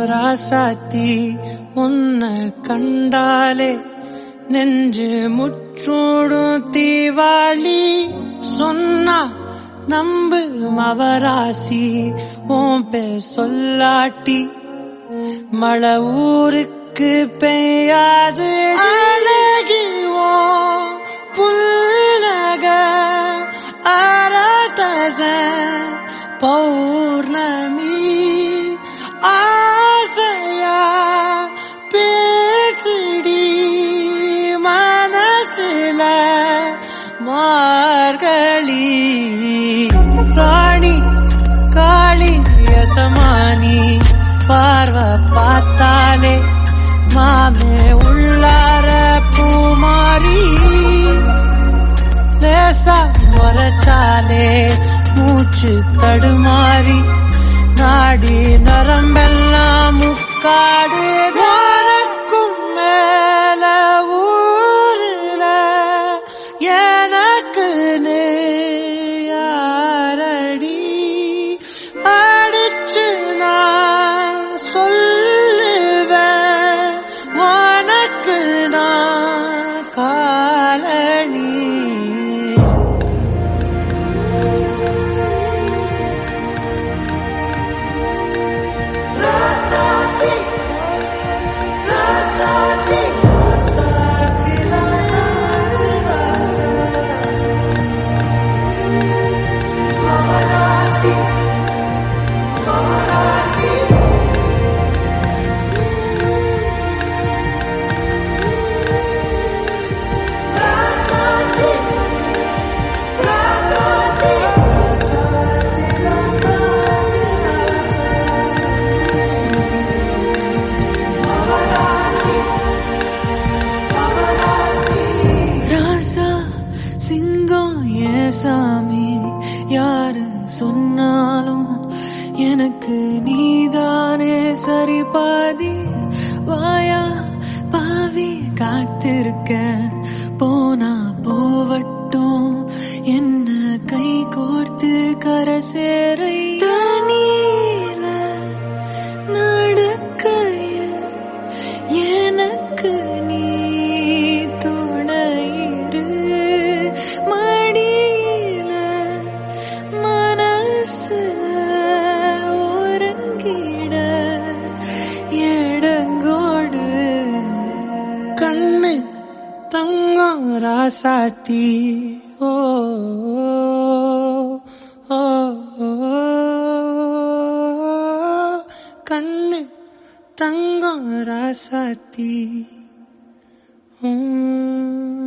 ராசாத்தி உன்னை கண்டாலே நெஞ்சு முற்றோடும் தீவாளி சொன்னா நம்பு மவராசி உன் பேர் சொல்லாட்டி மழை ஊருக்கு பெய்யாது அழகிவோ புல்லக அரதச பௌர்ணமி ஆசையா பேசிடி மனசுல மார்கழி ராணி காளி யசமானி பார்வை பார்த்தாலே மாமே உள்ளார பூமாரி லேசா முறைச்சாலே மூச்சு தடுமாறி நாடி நரம்பெல்லாம் முக்காடு தானக்கும் மேல ஊருல எனக்கு யாரடி அடிச்சு நான் சொல்லுவேன் உனக்கு நான் காலனி ராசா சிங்கம் ஏசாமி யாரு சொன்னாலும் எனக்கு நீதானே சரி பாதி வாயா பாவி காத்திருக்க போனா போவட்டும் என்ன கை கோர்த்து கரை சேரை தனியில நடக்கையில் எனக்கு நீ துணையிரு மடியில மனசுல ஒருங்கிட இடங்கோடு கண்ணு தங்கம் ராசாத்தி ஓ ஓ, ஓ, கண்ணு தங்கம் ராசாத்தி உம்